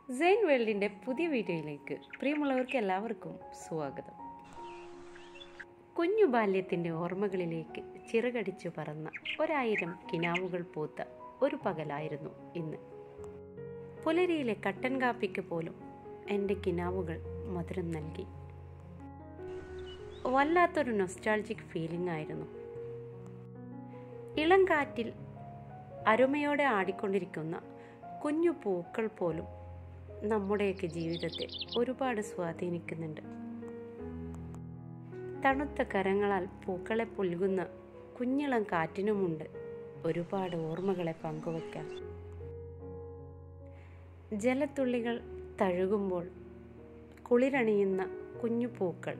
സെയിൻ വേൾഡിൻ്റെ പുതിയ വീഡിയോയിലേക്ക് പ്രിയമുള്ളവർക്ക് എല്ലാവർക്കും സ്വാഗതം കുഞ്ഞു ബാല്യത്തിൻ്റെ ഓർമ്മകളിലേക്ക് ചിറകടിച്ചു പറന്ന ഒരായിരം കിനാവുകൾ പൂത്ത ഒരു പകലായിരുന്നു ഇന്ന് പുലരിയിലെ കട്ടൻ കാപ്പിക്ക് പോലും എൻ്റെ കിനാവുകൾ മധുരം നൽകി വല്ലാത്തൊരു നൊസ്റ്റാൾജിക് ഫീലിംഗ് ആയിരുന്നു ഇളം കാറ്റിൽ അരുമയോടെ ആടിക്കൊണ്ടിരിക്കുന്ന കുഞ്ഞു പൂക്കൾ പോലും നമ്മുടെയൊക്കെ ജീവിതത്തെ ഒരുപാട് സ്വാധീനിക്കുന്നുണ്ട് തണുത്ത കരങ്ങളാൽ പൂക്കളെ പുൽകുന്ന കുഞ്ഞിളം കാറ്റിനുമുണ്ട് ഒരുപാട് ഓർമ്മകളെ പങ്കുവയ്ക്കാൻ ജലത്തുള്ളികൾ തഴുകുമ്പോൾ കുളിരണിയുന്ന കുഞ്ഞു പൂക്കൾ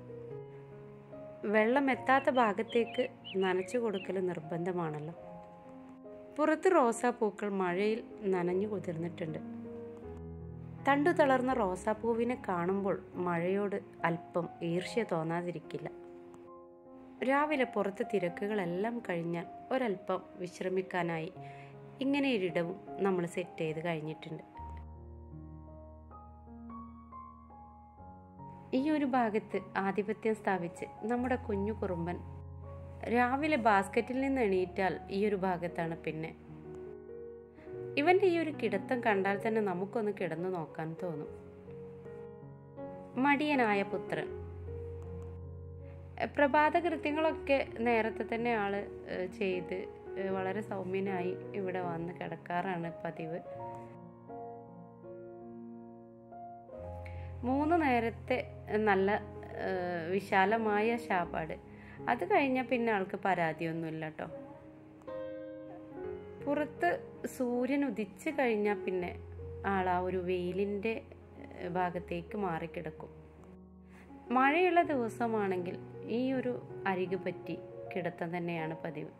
വെള്ളം എത്താത്ത ഭാഗത്തേക്ക് നനച്ചു കൊടുക്കൽ നിർബന്ധമാണല്ലോ പുറത്ത് റോസാപ്പൂക്കൾ മഴയിൽ നനഞ്ഞു കുതിർന്നിട്ടുണ്ട് തണ്ടു തളർന്ന റോസാപ്പൂവിനെ കാണുമ്പോൾ മഴയോട് അല്പം ഈർഷ്യ തോന്നാതിരിക്കില്ല രാവിലെ പുറത്തെ തിരക്കുകളെല്ലാം കഴിഞ്ഞാൽ ഒരല്പം വിശ്രമിക്കാനായി ഇങ്ങനെയൊരിടവും നമ്മൾ സെറ്റ് ചെയ്ത് കഴിഞ്ഞിട്ടുണ്ട് ഈ ഒരു ഭാഗത്ത് ആധിപത്യം സ്ഥാപിച്ച് നമ്മുടെ കുഞ്ഞു കുറുമ്പൻ രാവിലെ ബാസ്ക്കറ്റിൽ നിന്ന് എണീറ്റാൽ ഈ ഒരു ഭാഗത്താണ് പിന്നെ ഇവന്റെ ഈ ഒരു കിടത്തം കണ്ടാൽ തന്നെ നമുക്കൊന്ന് കിടന്നു നോക്കാൻ തോന്നും മടിയനായ പുത്രൻ പ്രഭാത കൃത്യങ്ങളൊക്കെ നേരത്തെ തന്നെ ആള് ഏഹ്, ചെയ്ത് ഏഹ്, വളരെ സൗമ്യനായി ഇവിടെ വന്ന് കിടക്കാറാണ് പതിവ് മൂന്ന് നേരത്തെ നല്ല ഏഹ്, വിശാലമായ ശാപ്പാട് അത് കഴിഞ്ഞാൽ പിന്നെ ആൾക്ക് പരാതിയൊന്നുമില്ല കേട്ടോ പുറത്ത് സൂര്യൻ ഉദിച്ചു കഴിഞ്ഞാൽ പിന്നെ ആൾ ആ ഒരു വെയിലിൻ്റെ ഏഹ്, ഭാഗത്തേക്ക് മാറിക്കിടക്കും മഴയുള്ള ദിവസമാണെങ്കിൽ ഈ ഒരു അരികു പറ്റി കിടത്തം തന്നെയാണ് പതിവ്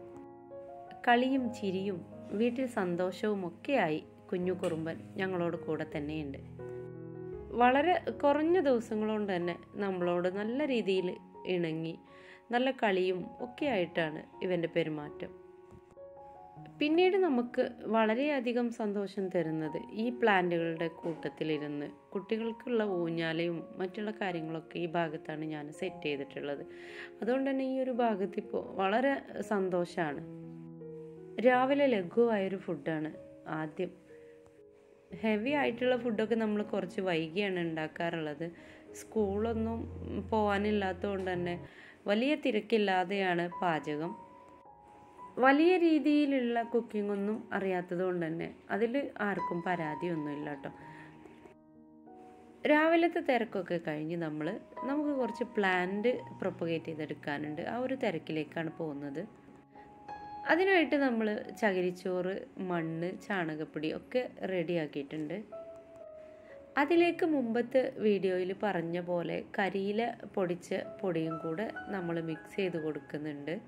കളിയും ചിരിയും വീട്ടിൽ സന്തോഷവും ഒക്കെയായി കുഞ്ഞു കുറുമ്പൻ ഞങ്ങളോട് കൂടെ തന്നെയുണ്ട് വളരെ കുറഞ്ഞ ദിവസങ്ങൾ കൊണ്ട് തന്നെ നമ്മളോട് നല്ല രീതിയിൽ ഇണങ്ങി നല്ല കളിയും ഒക്കെ ആയിട്ടാണ് ഇവൻ്റെ പെരുമാറ്റം പിന്നീട് നമുക്ക് വളരെയധികം സന്തോഷം തരുന്നത് ഈ പ്ലാന്റുകളുടെ കൂട്ടത്തിലിരുന്ന് കുട്ടികൾക്കുള്ള ഊഞ്ഞാലയും മറ്റുള്ള കാര്യങ്ങളൊക്കെ ഈ ഭാഗത്താണ് ഞാൻ സെറ്റ് ചെയ്തിട്ടുള്ളത് അതുകൊണ്ട് തന്നെ ഈ ഒരു ഭാഗത്ത് ഇപ്പോൾ വളരെ സന്തോഷമാണ് രാവിലെ ലഘുവായൊരു ഫുഡാണ് ആദ്യം ഹെവി ആയിട്ടുള്ള ഫുഡൊക്കെ നമ്മൾ കുറച്ച് വൈകിയാണ് ഉണ്ടാക്കാറുള്ളത് സ്കൂളൊന്നും പോകാനില്ലാത്തതുകൊണ്ട് തന്നെ വലിയ തിരക്കില്ലാതെയാണ് പാചകം വലിയ രീതിയിലുള്ള കുക്കിംഗ് ഒന്നും അറിയാത്തത് കൊണ്ട് തന്നെ അതിൽ ആർക്കും പരാതിയൊന്നുമില്ല കേട്ടോ രാവിലത്തെ തിരക്കൊക്കെ കഴിഞ്ഞ് നമ്മൾ നമുക്ക് കുറച്ച് പ്ലാന്റ് പ്രൊപ്പഗേറ്റ് ചെയ്തെടുക്കാനുണ്ട് ആ ഒരു തിരക്കിലേക്കാണ് പോകുന്നത് അതിനായിട്ട് നമ്മൾ ചകിരിച്ചോറ് മണ്ണ് ചാണകപ്പൊടി ഒക്കെ റെഡിയാക്കിയിട്ടുണ്ട് അതിലേക്ക് മുമ്പത്തെ വീഡിയോയിൽ പറഞ്ഞ പോലെ കരിയില പൊടിച്ച പൊടിയും കൂടെ നമ്മൾ മിക്സ് ചെയ്ത് കൊടുക്കുന്നുണ്ട്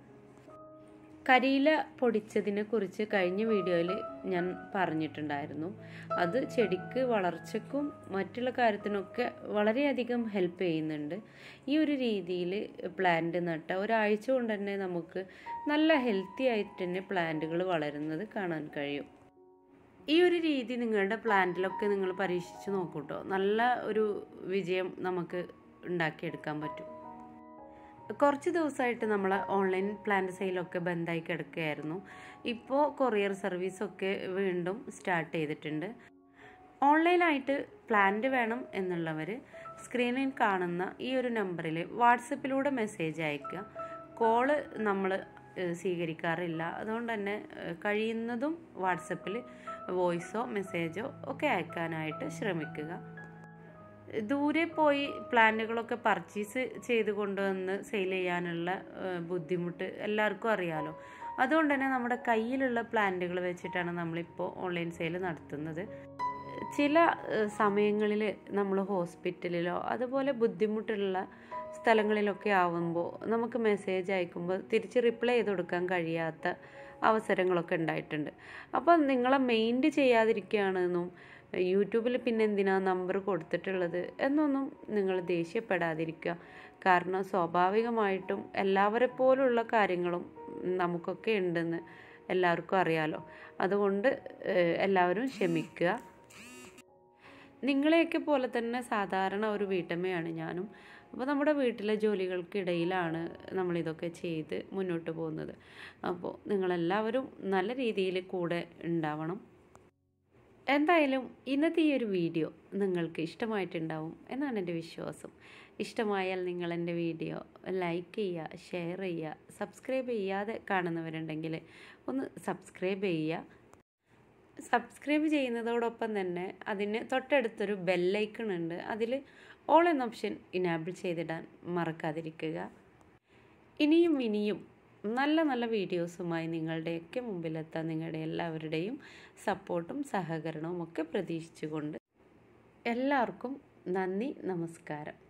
കരിയില പൊടിച്ചതിനെ കുറിച്ച് കഴിഞ്ഞ വീഡിയോയിൽ ഞാൻ പറഞ്ഞിട്ടുണ്ടായിരുന്നു അത് ചെടിക്ക് വളർച്ചയ്ക്കും മറ്റുള്ള കാര്യത്തിനൊക്കെ വളരെയധികം ഹെൽപ്പ് ചെയ്യുന്നുണ്ട് ഈ ഒരു രീതിയിൽ പ്ലാന്റ് നട്ട ഒരാഴ്ച കൊണ്ട് തന്നെ നമുക്ക് നല്ല ഹെൽത്തി ആയിട്ട് തന്നെ പ്ലാന്റുകൾ വളരുന്നത് കാണാൻ കഴിയും ഈ ഒരു രീതി നിങ്ങളുടെ പ്ലാന്റിലൊക്കെ നിങ്ങൾ പരീക്ഷിച്ച് നോക്കൂട്ടോ നല്ല ഒരു വിജയം നമുക്ക് ഉണ്ടാക്കിയെടുക്കാൻ പറ്റും കുറച്ച് ദിവസമായിട്ട് നമ്മൾ ഓൺലൈൻ പ്ലാന്റ് സെയിലൊക്കെ ബന്ധായി കിടക്കുകയായിരുന്നു ഇപ്പോൾ കൊറിയർ സർവീസൊക്കെ വീണ്ടും സ്റ്റാർട്ട് ചെയ്തിട്ടുണ്ട് ഓൺലൈനായിട്ട് പ്ലാന്റ് വേണം എന്നുള്ളവർ സ്ക്രീനിൽ കാണുന്ന ഈ ഒരു നമ്പറിൽ വാട്സപ്പിലൂടെ മെസ്സേജ് അയക്കുക കോള് നമ്മൾ സ്വീകരിക്കാറില്ല അതുകൊണ്ട് തന്നെ ഏഹ്, കഴിയുന്നതും വാട്സപ്പിൽ വോയിസോ മെസ്സേജോ ഒക്കെ അയക്കാനായിട്ട് ശ്രമിക്കുക ദൂരെ പോയി പ്ലാന്റുകളൊക്കെ പർച്ചേസ് ചെയ്ത് കൊണ്ടുവന്ന് സെയിൽ ചെയ്യാനുള്ള ഏഹ്, ബുദ്ധിമുട്ട് എല്ലാവർക്കും അറിയാലോ അതുകൊണ്ട് തന്നെ നമ്മുടെ കയ്യിലുള്ള പ്ലാന്റുകൾ വെച്ചിട്ടാണ് നമ്മളിപ്പോൾ ഓൺലൈൻ സെയിൽ നടത്തുന്നത് ചില സമയങ്ങളിൽ നമ്മൾ ഹോസ്പിറ്റലിലോ അതുപോലെ ബുദ്ധിമുട്ടുള്ള സ്ഥലങ്ങളിലൊക്കെ ആവുമ്പോൾ നമുക്ക് മെസ്സേജ് അയക്കുമ്പോൾ തിരിച്ച് റിപ്ലൈ ചെയ്ത് കൊടുക്കാൻ കഴിയാത്ത അവസരങ്ങളൊക്കെ ഉണ്ടായിട്ടുണ്ട് അപ്പം നിങ്ങളെ മെയിൻറ്റ് ചെയ്യാതിരിക്കുകയാണെന്നും യൂട്യൂബിൽ പിന്നെ എന്തിനാ നമ്പർ കൊടുത്തിട്ടുള്ളത് എന്നൊന്നും നിങ്ങൾ ദേഷ്യപ്പെടാതിരിക്കുക കാരണം സ്വാഭാവികമായിട്ടും എല്ലാവരെ പോലുള്ള കാര്യങ്ങളും നമുക്കൊക്കെ ഉണ്ടെന്ന് എല്ലാവർക്കും അറിയാലോ അതുകൊണ്ട് ഏഹ്, എല്ലാവരും ക്ഷമിക്കുക നിങ്ങളെയൊക്കെ പോലെ തന്നെ സാധാരണ ഒരു വീട്ടമ്മയാണ് ഞാനും അപ്പോൾ നമ്മുടെ വീട്ടിലെ ജോലികൾക്കിടയിലാണ് നമ്മളിതൊക്കെ ചെയ്ത് മുന്നോട്ട് പോകുന്നത് അപ്പോൾ നിങ്ങളെല്ലാവരും നല്ല രീതിയിൽ കൂടെ ഉണ്ടാവണം എന്തായാലും ഇന്നത്തെ ഈ ഒരു വീഡിയോ നിങ്ങൾക്ക് ഇഷ്ടമായിട്ടുണ്ടാവും എന്നാണ് എൻ്റെ വിശ്വാസം ഇഷ്ടമായാൽ നിങ്ങൾ എൻ്റെ വീഡിയോ ലൈക്ക് ചെയ്യുക ഷെയർ ചെയ്യുക സബ്സ്ക്രൈബ് ചെയ്യാതെ കാണുന്നവരുണ്ടെങ്കിൽ ഒന്ന് സബ്സ്ക്രൈബ് ചെയ്യുക സബ്സ്ക്രൈബ് ചെയ്യുന്നതോടൊപ്പം തന്നെ അതിന് തൊട്ടടുത്തൊരു ബെല്ലൈക്കൺ ഉണ്ട് അതിൽ ഓൾ എന്ന ഓപ്ഷൻ ഇനാബിൾ ചെയ്തിടാൻ മറക്കാതിരിക്കുക ഇനിയും ഇനിയും നല്ല നല്ല വീഡിയോസുമായി നിങ്ങളുടെയൊക്കെ മുമ്പിലെത്താൻ നിങ്ങളുടെ എല്ലാവരുടെയും സപ്പോർട്ടും സഹകരണവും ഒക്കെ പ്രതീക്ഷിച്ചുകൊണ്ട് എല്ലാവർക്കും നന്ദി നമസ്കാരം